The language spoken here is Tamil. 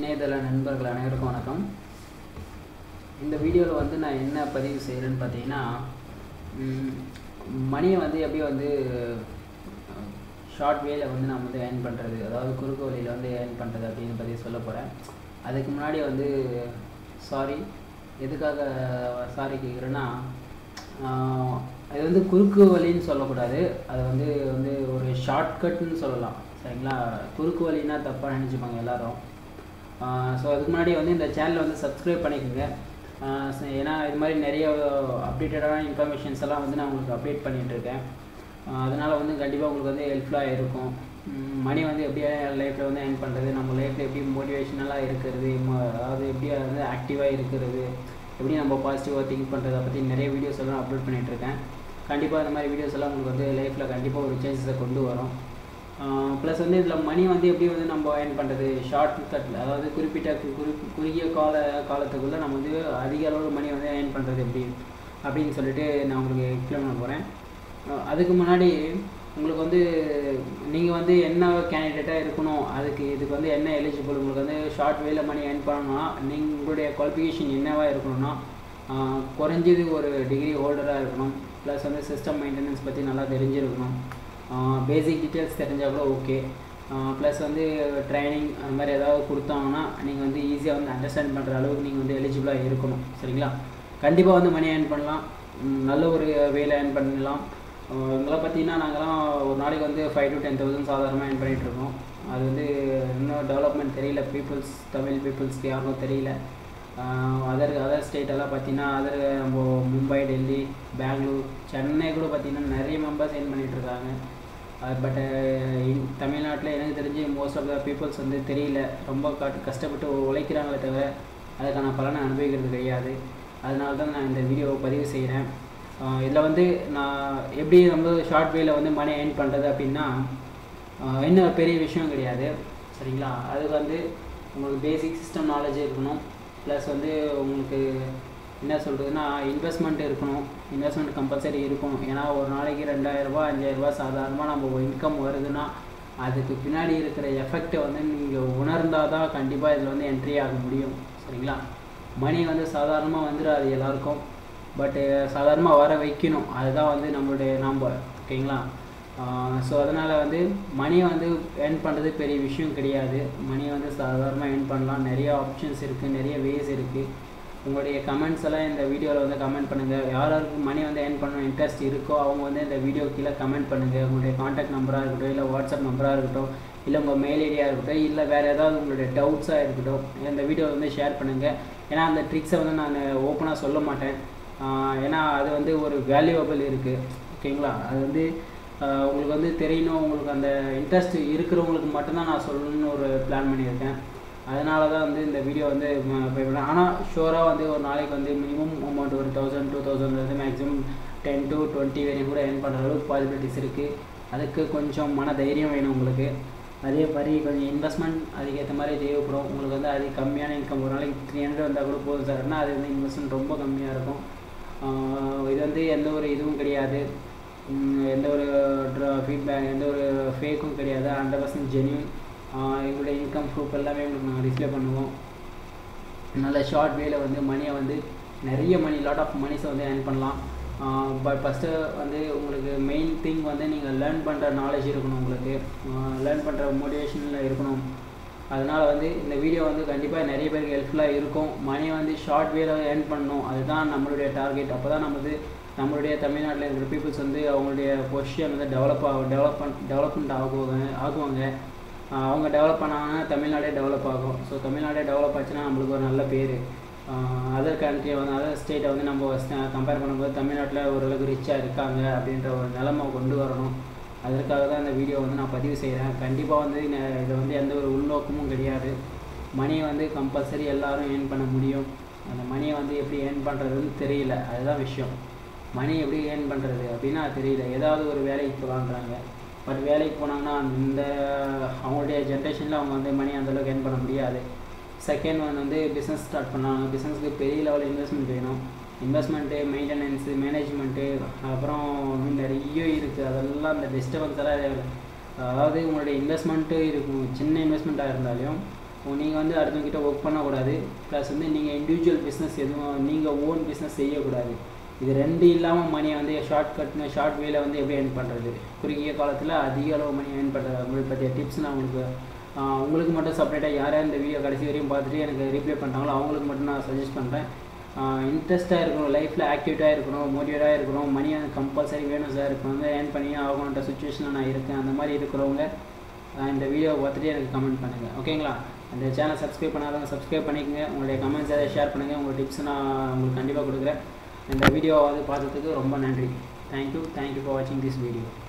இணையதள நண்பர்கள் அனைவருக்கும் வணக்கம் இந்த வீடியோவில் வந்து நான் என்ன பதிவு செய்கிறேன்னு பார்த்தீங்கன்னா மணியை வந்து எப்படி வந்து ஷார்ட் வேல வந்து நான் வந்து ஏர்ன் பண்ணுறது அதாவது குறுக்கு வழியில் வந்து ஏர்ன் பண்ணுறது அப்படின்னு பற்றி சொல்ல போகிறேன் அதுக்கு முன்னாடி வந்து சாரி எதுக்காக சாரி கேட்குறேன்னா அது வந்து குறுக்கு வழின்னு சொல்லக்கூடாது அது வந்து வந்து ஒரு ஷார்ட்கட்னு சொல்லலாம் சரிங்களா குறுக்கு வழின்னா தப்பாக நினச்சிப்பாங்க எல்லாரும் ஸோ அதுக்கு முன்னாடி வந்து இந்த சேனலை வந்து சப்ஸ்கிரைப் பண்ணிக்கோங்க ஆஹ் ச- ஏன்னா இது மாதிரி நிறைய அப்டேட்டடான இன்ஃபர்மேஷன்ஸ் எல்லாம் வந்து நான் உங்களுக்கு அப்டேட் பண்ணிகிட்ருக்கேன் அதனால் வந்து கண்டிப்பாக உங்களுக்கு வந்து ஹெல்ப்ஃபுல்லாக இருக்கும் மணி வந்து எப்படி லைஃப்பில் வந்து ஏர்ன் பண்ணுறது நம்ம லைஃப்பில் எப்படி மோட்டிவேஷனலாக இருக்கிறது ம- அதாவது எப்படி வந்து ஆக்டிவாக இருக்கிறது எப்படி நம்ம பாசிட்டிவாக திங்க் பண்ணுறதை பற்றி நிறைய வீடியோஸ் எல்லாம் அப்லோட் பண்ணிகிட்ருக்கேன் கண்டிப்பாக இந்த மாதிரி வீடியோஸ் எல்லாம் உங்களுக்கு வந்து லைஃப்பில் கண்டிப்பாக ஒரு சேஞ்சஸை கொண்டு வரும் ப்ளஸ் வந்து இதில் மணி வந்து எப்படி வந்து நம்ம ஏர்ன் பண்ணுறது ஷார்ட் கட்டில் அதாவது குறிப்பிட்ட கு- குறி குறுகிய கால காலத்துக்குள்ளே நம்ம வந்து அதிக அளவு மணி வந்து ஏர்ன் பண்ணுறது எப்படி அப்படின்னு சொல்லிட்டு நான் உங்களுக்கு எக்ஸ்பிளைன் பண்ண போகிறேன் அதுக்கு முன்னாடி உங்களுக்கு வந்து நீங்கள் வந்து என்ன கேண்டிடேட்டாக இருக்கணும் அதுக்கு இதுக்கு வந்து என்ன எலிஜிபிள் உங்களுக்கு வந்து ஷார்ட் வேல மணி ஏர்ன் பண்ணணும்னா நீங்கள் உங்களுடைய குவாலிஃபிகேஷன் என்னவாக இருக்கணும்னா ஆஹ் குறைஞ்சது ஒரு டிகிரி ஹோல்டராக இருக்கணும் ப்ளஸ் வந்து சிஸ்டம் மெயின்டெனன்ஸ் பற்றி நல்லா தெரிஞ்சிருக்கணும் பேசிக் டீட்டெயில்ஸ் தெரிஞ்சால் கூட ஓகே ப்ளஸ் வந்து ட்ரைனிங் அந்த மாதிரி ஏதாவது கொடுத்தாங்கன்னா நீங்கள் வந்து ஈஸியாக வந்து அண்டர்ஸ்டாண்ட் பண்ணுற அளவுக்கு நீங்கள் வந்து எலிஜிபிளாக இருக்கணும் சரிங்களா கண்டிப்பாக வந்து மணி ஏர்ன் பண்ணலாம் ம், நல்ல ஒரு வேலை ஏர்ன் பண்ணலாம் ஆஹ் எங்களை பார்த்தீங்கன்னா நாங்கள்லாம் ஒரு நாளைக்கு வந்து ஃபைவ் டு டென் தௌசண்ட் சாதாரணமாக ஏர்ன் பண்ணிகிட்டு இருக்கோம் அது வந்து இன்னும் டெவலப்மெண்ட் தெரியல பீப்புள்ஸ் தமிழ் பீப்புள்ஸ்க்கு யாருக்கும் தெரியல அதர் அதர் ஸ்டேட்டெல்லாம் பார்த்தீங்கன்னா அதர் நம்ம மும்பை டெல்லி பெங்களூர் சென்னை கூட பார்த்தீங்கன்னா நிறைய மெம்பர்ஸ் ஏர்ன் பண்ணிட்டு இருக்காங்க பட் தமிழ்நாட்டில் எனக்கு தெரிஞ்சு மோஸ்ட் ஆஃப் த பீப்புள்ஸ் வந்து தெரியல ரொம்ப கட் கஷ்டப்பட்டு உழைக்கிறாங்களே தவிர அதுக்கான பலனை அனுபவிக்கிறது கிடையாது அதனால தான் நான் இந்த வீடியோவை பதிவு செய்கிறேன் இதில் வந்து நான் எப்படி நம்ம ஷார்ட் வேல வந்து மணி ஏர்ன் பண்ணுறது அப்படின்னா ஆஹ் என்ன பெரிய விஷயம் கிடையாது சரிங்களா அதுக்கு வந்து உங்களுக்கு பேசிக் சிஸ்டம் நாலேஜ் இருக்கணும் ப்ளஸ் வந்து உங்களுக்கு என்ன சொல்கிறதுனா இன்வெஸ்ட்மெண்ட் இருக்கணும் இன்வெஸ்ட்மெண்ட் கம்பல்சரி இருக்கணும் ஏன்னா ஒரு நாளைக்கு ரெண்டாயிரரூபா அஞ்சாயிரரூபா சாதாரணமாக நம்ம இன்கம் வருதுன்னா அதுக்கு பின்னாடி இருக்கிற எஃபெக்டை வந்து நீங்கள் உணர்ந்தால் தான் கண்டிப்பாக இதில் வந்து என்ட்ரி ஆக முடியும் சரிங்களா மணி வந்து சாதாரணமாக வந்துடாது எல்லாருக்கும் பட்டு சாதாரணமாக வர வைக்கணும் அதுதான் வந்து நம்மளுடைய நம்ம ஓகேங்களா ஸோ அதனால் வந்து மணியை வந்து ஏர்ன் பண்ணுறது பெரிய விஷயம் கிடையாது மணியை வந்து சாதாரணமாக ஏர்ன் பண்ணலாம் நிறைய ஆப்ஷன்ஸ் இருக்குது நிறைய வேஸ் இருக்குது உங்களுடைய கமெண்ட்ஸ் எல்லாம் இந்த வீடியோவில் வந்து கமெண்ட் பண்ணுங்கள் யார் யாருக்கு மணி வந்து ஏர்ன் பண்ணணும் இன்ட்ரெஸ்ட் இருக்கோ அவங்க வந்து இந்த வீடியோ கீழே கமெண்ட் பண்ணுங்கள் உங்களுடைய காண்டாக்ட் நம்பராக இருக்கட்டும் இல்லை வாட்ஸ்அப் நம்பராக இருக்கட்டும் இல்லை உங்கள் மெயில் ஐடியாக இருக்கட்டும் இல்லை வேறு ஏதாவது உங்களுடைய டவுட்ஸாக இருக்கட்டும் இந்த வீடியோ வந்து ஷேர் பண்ணுங்கள் ஏன்னா அந்த ட்ரிக்ஸை வந்து நான் ஓப்பனாக சொல்ல மாட்டேன் ஆஹ் ஏன்னா அது வந்து ஒரு வேல்யூவபிள் இருக்குது ஓகேங்களா அது வந்து ஆஹ் உங்களுக்கு வந்து தெரியணும் உங்களுக்கு அந்த இன்ட்ரெஸ்ட் இருக்கிறவங்களுக்கு மட்டும்தான் நான் சொல்லணும்னு ஒரு பிளான் பண்ணியிருக்கேன் அதனால தான் வந்து இந்த வீடியோ வந்து போய்விடேன் ஆனால் ஷோராக வந்து ஒரு நாளைக்கு வந்து மினிமம் அமௌண்ட் ஒரு தௌசண்ட் டூ தௌசண்ட் வந்து மேக்ஸிமம் டென் டு டுவெண்ட்டி வரையும் கூட ஏர்ன் பண்ணுற அளவுக்கு பாசிபிலிட்டிஸ் இருக்குது அதுக்கு கொஞ்சம் மன தைரியம் வேணும் உங்களுக்கு அதே மாதிரி கொஞ்சம் இன்வெஸ்ட்மெண்ட் அதுக்கேற்ற மாதிரி தேவைப்படும் உங்களுக்கு வந்து அது கம்மியான இன்கம் ஒரு நாளைக்கு த்ரீ ஹண்ட்ரட் வந்தால் கூட போதும் சார்னா அது வந்து இன்வெஸ்ட்மெண்ட் ரொம்ப கம்மியாக இருக்கும் ஆஹ் இது வந்து எந்த ஒரு இதுவும் கிடையாது உம் எந்த ஒரு ஃபீட்பேக் எந்த ஒரு ஃபேக்கும் கிடையாது ஹண்ட்ரட் பர்சன்ட் ஜென்யூன் எங்களுடைய இன்கம் ப்ரூஃப் எல்லாமே உங்களுக்கு நாங்கள் டிஸ்ப்ளே பண்ணுவோம் நல்ல ஷார்ட் வேல வந்து மணியை வந்து நிறைய மணி லாட் ஆஃப் மணிஸை வந்து ஏர்ன் பண்ணலாம் பட் ஃபஸ்ட்டு வந்து உங்களுக்கு மெயின் திங் வந்து நீங்கள் லேர்ன் பண்ணுற நாலேஜ் இருக்கணும் உங்களுக்கு லேர்ன் பண்ணுற மோட்டிவேஷனில் இருக்கணும் அதனால் வந்து இந்த வீடியோ வந்து கண்டிப்பாக நிறைய பேருக்கு ஹெல்ப்ஃபுல்லாக இருக்கும் மணி வந்து ஷார்ட் வேல ஏர்ன் பண்ணணும் அதுதான் நம்மளுடைய டார்கெட் அப்போ தான் நம்ம வந்து நம்மளுடைய தமிழ்நாட்டில் இருக்கிற பீப்புள்ஸ் வந்து அவங்களுடைய பொசிஷன் வந்து டெவலப் ஆகும் டெவலப் டெவலப்மெண்ட் ஆகுவாங்க ஆகுவாங்க ஆஹ் அவங்க டெவலப் பண்ணாங்கன்னா தமிழ்நாடே டெவலப் ஆகும் ஸோ தமிழ்நாடே டெவலப் ஆச்சுன்னா நம்மளுக்கு ஒரு நல்ல பேர் அதர் கண்ட்ரியை வந்து அதர் ஸ்டேட்டை வந்து நம்ம கம்பேர் பண்ணும்போது தமிழ்நாட்டில் ஓரளவுக்கு ரிச்சாக இருக்காங்க அப்படின்ற ஒரு நிலைமை கொண்டு வரணும் அதற்காக தான் இந்த வீடியோ வந்து நான் பதிவு செய்கிறேன் கண்டிப்பாக வந்து இதை வந்து எந்த ஒரு உள்நோக்கமும் கிடையாது மணியை வந்து கம்பல்சரி எல்லாரும் ஏர்ன் பண்ண முடியும் அந்த மணியை வந்து எப்படி ஏர்ன் பண்ணுறதுன்னு தெரியல அதுதான் விஷயம் மணி எப்படி ஏர்ன் பண்ணுறது அப்படின்னா தெரியல ஏதாவது ஒரு வேலைக்கு போகலான்றாங்க பட் வேலைக்கு போனாங்கன்னா இந்த அவங்களுடைய ஜென்ரேஷனில் அவங்க வந்து மணி அந்தளவுக்கு ஏர்ன் பண்ண முடியாது செகண்ட் ஒன் வந்து பிஸ்னஸ் ஸ்டார்ட் பண்ணாங்க பிஸ்னஸ்க்கு பெரிய லெவலில் இன்வெஸ்ட்மெண்ட் வேணும் இன்வெஸ்ட்மெண்ட்டு மெயின்டெனன்ஸு மேனேஜ்மெண்ட்டு அப்புறம் இன்னும் நிறைய இருக்குது அதெல்லாம் அந்த டிஸ்டர்பன்ஸ் எல்லாம் அதாவது உங்களுடைய இன்வெஸ்ட்மெண்ட்டு இருக்கும் சின்ன இன்வெஸ்ட்மெண்ட்டாக இருந்தாலும் நீங்கள் வந்து அடுத்தவங்ககிட்ட ஒர்க் பண்ணக்கூடாது ப்ளஸ் வந்து நீங்கள் இண்டிவிஜுவல் பிஸ்னஸ் எதுவும் நீங்கள் ஓன் பிஸ்னஸ் செய்யக்கூடாது இது ரெண்டு இல்லாமல் மணியை வந்து ஷார்ட் கட்னு ஷார்ட் வேல வந்து எப்படி ஏர்ன் பண்ணுறது குறுகிய காலத்தில் அதிக அளவு மணி ஏர்ன் பண்ணுறது உங்களுக்கு பற்றிய டிப்ஸ் நான் உங்களுக்கு ஆஹ் உங்களுக்கு மட்டும் செப்பரேட்டாக யார் யார் இந்த வீடியோ கடைசி வரையும் பார்த்துட்டு எனக்கு ரிப்ளை பண்ணுறாங்களோ அவங்களுக்கு மட்டும் நான் சஜஸ்ட் பண்ணுறேன் இன்ட்ரெஸ்ட்டாக இருக்கணும் லைஃப்பில் ஆக்டிவிட்டாக இருக்கணும் மோட்டிவேட்டாக இருக்கணும் மணி எனக்கு கம்பல்சரி வேணும் சார் இப்போ வந்து ஏர்ன் பண்ணி ஆகணுன்ற சுச்சுவேஷனில் நான் இருக்கேன் அந்த மாதிரி இருக்கிறவங்க ஆஹ் இந்த வீடியோவை பார்த்துட்டு எனக்கு கமெண்ட் பண்ணுங்கள் ஓகேங்களா அந்த சேனல் சப்ஸ்கிரைப் பண்ணாதவங்க சப்ஸ்கிரைப் பண்ணிக்கங்க உங்களுடைய கமெண்ட்ஸ் எதாவது ஷேர் பண்ணுங்கள் உங்கள் டிப்ஸ் நான் உங்களுக்கு கண்டிப்பாக கொடுக்குறேன் இந்த வீடியோவை வந்து பார்த்ததுக்கு ரொம்ப நன்றி தேங்க்யூ தேங்க்யூ ஃபார் வாட்சிங் திஸ் வீடியோ